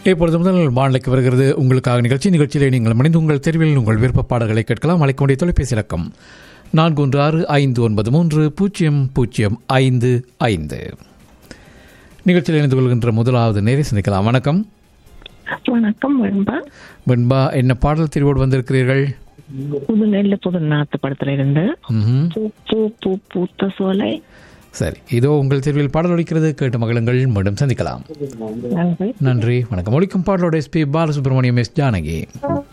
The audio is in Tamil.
இப்பொழுது முதல் வானிலைக்கு வருகிறது உங்களுக்காக நிகழ்ச்சி நிகழ்ச்சியிலே நீங்கள் மணிந்து உங்கள் தெருவில் உங்கள் விருப்ப பாடல்களை கேட்கலாம் அழைக்க வேண்டிய தொலைபேசி இலக்கம் நான்கு ஒன்று ஆறு ஐந்து ஒன்பது மூன்று பூஜ்ஜியம் பூஜ்ஜியம் ஐந்து ஐந்து நிகழ்ச்சியில் இணைந்து கொள்கின்ற முதலாவது நேரை சந்திக்கலாம் வணக்கம் வணக்கம் வெண்பா வெண்பா என்ன பாடல் தெரிவோடு வந்திருக்கிறீர்கள் புது நெல்லு புது நாத்து படத்துல இருந்து ம்ஹும். பூ பூ பூ பூத்த சோலை சரி இதோ உங்கள் தெருவில் பாடல் ஒலிக்கிறது கேட்டு மகளுங்கள் மீண்டும் சந்திக்கலாம் நன்றி நன்றி வணக்கம் ஒலிக்கும் பாடலோட எஸ்பி பாலசுப்ரமணியம் எஸ் ஜானகி